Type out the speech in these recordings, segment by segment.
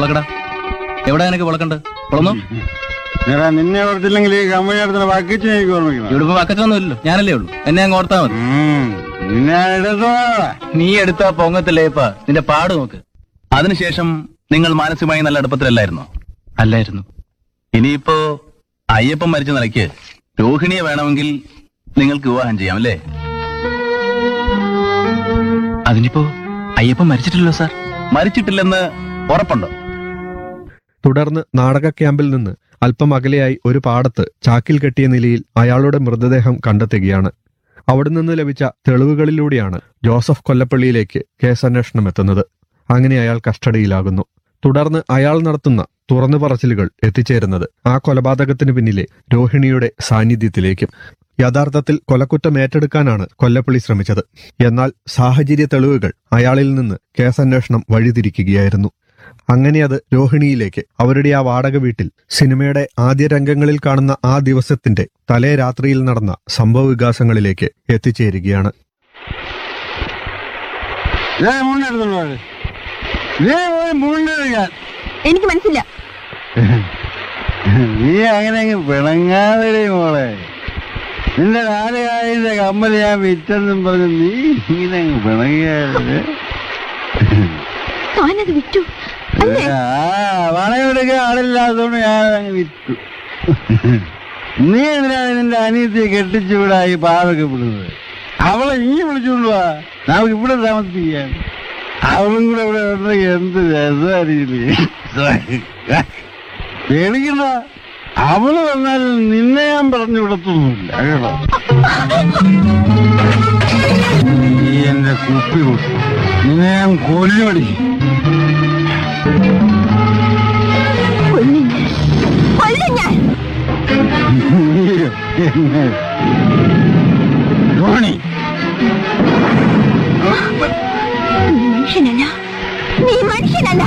പൊളക്കട എവിടെ നിനക്ക് പൊളക്കണ്ട് പൊളന്നു എടാ നിന്നെ ഓർത്തില്ലെങ്കിൽ ഈ കമ്പനി നടത്തുന്ന വക്കിച്ച് എനിക്ക് ഓർമ്മിക്കണം ഇവിടെ ഇപ്പൊ വക്കത്തൊന്നും ഇല്ലല്ലോ ഞാനല്ലേ ഉള്ളൂ എന്നെ അങ്ങ് ഓർത്താ മതി ഉം. നിന്നെ എടുത്തോ നീ എടുത്ത പൊങ്ങത്തില്ലേപ്പാ നിന്റെ പാട് നോക്ക് അതിനുശേഷം നിങ്ങൾ മാനസികമായി നല്ല അടുപ്പത്തിലല്ലായിരുന്നോ അല്ലായിരുന്നു ഇനിയിപ്പോ അയ്യപ്പൻ മരിച്ച നിലയ്ക്ക് രോഹിണിയെ വേണമെങ്കിൽ നിങ്ങൾക്ക് വിവാഹം ചെയ്യാം അല്ലേ അതിനിപ്പോ അയ്യപ്പൻ മരിച്ചിട്ടില്ലല്ലോ സാർ മരിച്ചിട്ടില്ലെന്ന് ഉറപ്പുണ്ടോ തുടർന്ന് നാടക ക്യാമ്പിൽ നിന്ന് അല്പം അകലെയായി ഒരു പാടത്ത് ചാക്കിൽ കെട്ടിയ നിലയിൽ അയാളുടെ മൃതദേഹം കണ്ടെത്തുകയാണ് അവിടെ നിന്ന് ലഭിച്ച തെളിവുകളിലൂടെയാണ് ജോസഫ് കൊല്ലപ്പള്ളിയിലേക്ക് കേസന്വേഷണം എത്തുന്നത് അങ്ങനെ അയാൾ കസ്റ്റഡിയിലാകുന്നു തുടർന്ന് അയാൾ നടത്തുന്ന തുറന്നു പറച്ചിലുകൾ എത്തിച്ചേരുന്നത് ആ കൊലപാതകത്തിന് പിന്നിലെ രോഹിണിയുടെ സാന്നിധ്യത്തിലേക്കും യഥാർത്ഥത്തിൽ കൊലക്കുറ്റം ഏറ്റെടുക്കാനാണ് കൊല്ലപ്പള്ളി ശ്രമിച്ചത് എന്നാൽ സാഹചര്യ തെളിവുകൾ അയാളിൽ നിന്ന് കേസന്വേഷണം വഴിതിരിക്കുകയായിരുന്നു അങ്ങനെ അത് രോഹിണിയിലേക്ക് അവരുടെ ആ വാടക വീട്ടിൽ സിനിമയുടെ ആദ്യ രംഗങ്ങളിൽ കാണുന്ന ആ ദിവസത്തിന്റെ തലേ രാത്രിയിൽ നടന്ന സംഭവ വികാസങ്ങളിലേക്ക് എത്തിച്ചേരുകയാണ് ഇതേ മുണ്ടെടുത്തോളൂ ഇതേ പോയി മുണ്ടെടുക്കാൻ എനിക്ക് മനസ്സില്ല നീ അങ്ങനെ അങ്ങ് പിണങ്ങാതെ മോളെ നിന്റെ നാലുകാലിന്റെ കമ്മൽ ഞാൻ വിറ്റെന്നും പറഞ്ഞ് നീ ഇങ്ങനെ അങ്ങ് പിണങ്ങിയാല് താനത് വിറ്റു അല്ലേ ആ പണമെടുക്കാൻ ആളില്ലാത്തതുകൊണ്ട് ഞാൻ അങ്ങ് വിറ്റു നീ എന്തിനാണ് നിന്റെ അനിയത്തിയെ കെട്ടിച്ചുവിടാ ഈ പാവൊക്കെ വിടുന്നത് അവളെ നീ വിളിച്ചുകൊണ്ട് വാ നമുക്ക് ഇവിടെ താമസിപ്പിക്കാം അവളും കൂടെ ഇവിടെ ഉണ്ടെങ്കിൽ എന്ത് രസമായിരിക്കില്ലേ പേടിക്കണ്ട അവള് വന്നാൽ നിന്നെ ഞാൻ പറഞ്ഞു വിടത്തൊന്നുമില്ല കേട്ടോ നീ എന്റെ കുപ്പി കുട്ടി നിന്നെ ഞാൻ കൊല്ലുപടിക്കും കൊല്ലും ഞാൻ. കൊല്ലും ഞാൻ നീയോ? എന്നെ? ധോണി നീ മനുഷ്യനല്ല നീ മനുഷ്യനല്ല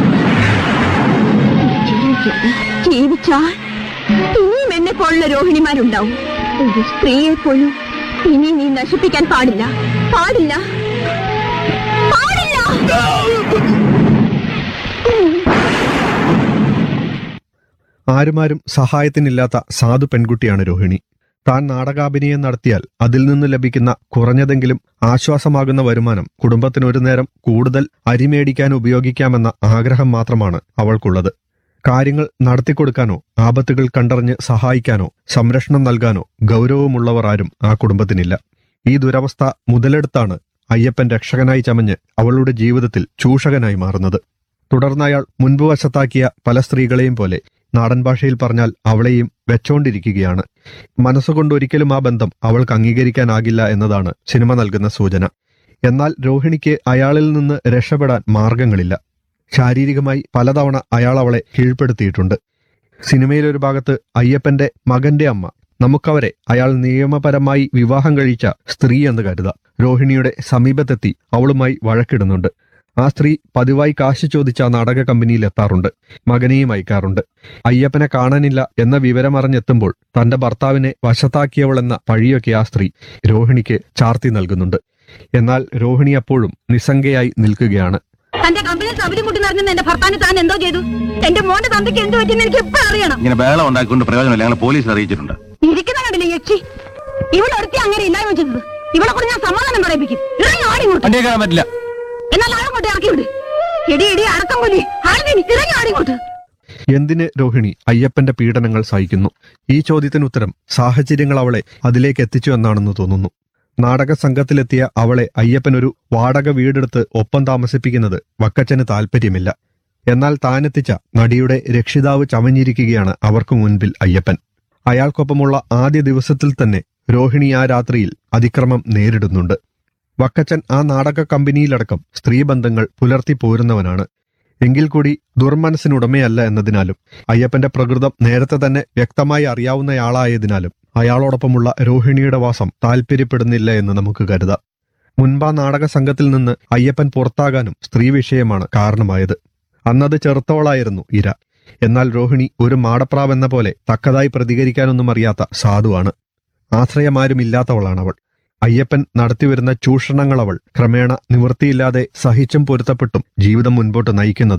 ജീവിക്കരുത്. ജീവിച്ചാൽ ഇനിയും എന്നെ പോലുള്ള രോഹിണിമാരുണ്ടാവും ഒരു സ്ത്രീയെ പോലും ഇനി നീ നശിപ്പിക്കാൻ പാടില്ല പാടില്ല പാടില്ല ആരുമാരും സഹായത്തിനില്ലാത്ത സാധു പെൺകുട്ടിയാണ് രോഹിണി താൻ നാടകാഭിനയം നടത്തിയാൽ അതിൽ നിന്ന് ലഭിക്കുന്ന കുറഞ്ഞതെങ്കിലും ആശ്വാസമാകുന്ന വരുമാനം കുടുംബത്തിന് ഒരു നേരം കൂടുതൽ അരി മേടിക്കാൻ ഉപയോഗിക്കാമെന്ന ആഗ്രഹം മാത്രമാണ് അവൾക്കുള്ളത് കാര്യങ്ങൾ നടത്തിക്കൊടുക്കാനോ ആപത്തുകൾ കണ്ടറിഞ്ഞ് സഹായിക്കാനോ സംരക്ഷണം നൽകാനോ ഗൗരവമുള്ളവർ ആരും ആ കുടുംബത്തിനില്ല ഈ ദുരവസ്ഥ മുതലെടുത്താണ് അയ്യപ്പൻ രക്ഷകനായി ചമഞ്ഞ് അവളുടെ ജീവിതത്തിൽ ചൂഷകനായി മാറുന്നത് തുടർന്ന് അയാൾ മുൻപ് വശത്താക്കിയ പല സ്ത്രീകളെയും പോലെ നാടൻ ഭാഷയിൽ പറഞ്ഞാൽ അവളെയും വെച്ചോണ്ടിരിക്കുകയാണ് മനസ്സുകൊണ്ട് ഒരിക്കലും ആ ബന്ധം അവൾക്ക് അംഗീകരിക്കാനാകില്ല എന്നതാണ് സിനിമ നൽകുന്ന സൂചന എന്നാൽ രോഹിണിക്ക് അയാളിൽ നിന്ന് രക്ഷപ്പെടാൻ മാർഗങ്ങളില്ല ശാരീരികമായി പലതവണ അയാൾ അവളെ കീഴ്പ്പെടുത്തിയിട്ടുണ്ട് സിനിമയിലൊരു ഭാഗത്ത് അയ്യപ്പന്റെ മകന്റെ അമ്മ നമുക്കവരെ അയാൾ നിയമപരമായി വിവാഹം കഴിച്ച സ്ത്രീ എന്ന് കരുതാം രോഹിണിയുടെ സമീപത്തെത്തി അവളുമായി വഴക്കിടുന്നുണ്ട് ആ സ്ത്രീ പതിവായി കാശ് ചോദിച്ച ആ നാടക കമ്പനിയിൽ എത്താറുണ്ട് മകനെയും അയക്കാറുണ്ട് അയ്യപ്പനെ കാണാനില്ല എന്ന വിവരമറിഞ്ഞെത്തുമ്പോൾ തന്റെ ഭർത്താവിനെ വശത്താക്കിയവളെന്ന പഴിയൊക്കെ ആ സ്ത്രീ രോഹിണിക്ക് ചാർത്തി നൽകുന്നുണ്ട് എന്നാൽ രോഹിണി അപ്പോഴും നിസ്സംഗയായി നിൽക്കുകയാണ് തന്റെ കമ്പനി തവിലും കുട്ടി നിറഞ്ഞ എന്റെ ഭർത്താവിന് താൻ എന്തോ ചെയ്തു എന്റെ മോന്റെ തന്തയ്ക്ക് എന്ത് പറ്റിയെന്ന് എനിക്ക് എപ്പോഴും അറിയണം ഇങ്ങനെ ബഹളം ഉണ്ടാക്കിക്കൊണ്ട് പ്രയോജനമില്ല ഞങ്ങൾ പോലീസിൽ അറിയിച്ചിട്ടുണ്ട് ഇരിക്കുന്ന കണ്ടില്ലേ യക്ഷി ഇവളൊരുത്തി അങ്ങനെ ഇല്ലായ്മ ചെയ്തത് ഇവളെ കൂടെ ഞാൻ സമാധാനം പറയിപ്പിക്കും ഇറങ്ങി ആടിങ്ങോട്ട് വണ്ടിയെ കയറാൻ പറ്റില്ല എന്നാൽ ആളങ്ങോട്ട് ഇറക്കി വിട് ഇടി ഇടി അടക്കം കൊല്ലി ആളുകൾ ഇറങ്ങി ആടിങ്ങോട്ട് എന്തിന് രോഹിണി അയ്യപ്പന്റെ പീഡനങ്ങൾ സഹിക്കുന്നു ഈ ചോദ്യത്തിന് ഉത്തരം സാഹചര്യങ്ങൾ അവളെ അതിലേക്ക് എത്തിച്ചു എന്നാണെന്ന് തോന്നുന്നു നാടക സംഘത്തിലെത്തിയ അവളെ അയ്യപ്പൻ ഒരു വാടക വീടെടുത്ത് ഒപ്പം താമസിപ്പിക്കുന്നത് വക്കച്ചന് താല്പര്യമില്ല എന്നാൽ താനെത്തിച്ച നടിയുടെ രക്ഷിതാവ് ചമഞ്ഞിരിക്കുകയാണ് അവർക്ക് മുൻപിൽ അയ്യപ്പൻ അയാൾക്കൊപ്പമുള്ള ആദ്യ ദിവസത്തിൽ തന്നെ രോഹിണി ആ രാത്രിയിൽ അതിക്രമം നേരിടുന്നുണ്ട് വക്കച്ചൻ ആ നാടക കമ്പനിയിലടക്കം സ്ത്രീബന്ധങ്ങൾ പുലർത്തി പോരുന്നവനാണ് എങ്കിൽ കൂടി ദുർമനസ്സിനുടമയല്ല എന്നതിനാലും അയ്യപ്പന്റെ പ്രകൃതം നേരത്തെ തന്നെ വ്യക്തമായി അറിയാവുന്നയാളായതിനാലും അയാളോടൊപ്പമുള്ള രോഹിണിയുടെ വാസം താല്പര്യപ്പെടുന്നില്ല എന്ന് നമുക്ക് കരുതാം മുൻപാ നാടക സംഘത്തിൽ നിന്ന് അയ്യപ്പൻ പുറത്താകാനും സ്ത്രീ വിഷയമാണ് കാരണമായത് അന്നത് ചെറുത്തവളായിരുന്നു ഇര എന്നാൽ രോഹിണി ഒരു മാടപ്രാവെന്ന പോലെ തക്കതായി പ്രതികരിക്കാനൊന്നും അറിയാത്ത സാധുവാണ് ആശ്രയമാരുമില്ലാത്തവളാണ് അവൾ അയ്യപ്പൻ നടത്തിവരുന്ന ചൂഷണങ്ങൾ അവൾ ക്രമേണ നിവൃത്തിയില്ലാതെ സഹിച്ചും പൊരുത്തപ്പെട്ടും ജീവിതം മുൻപോട്ട് നയിക്കുന്നത്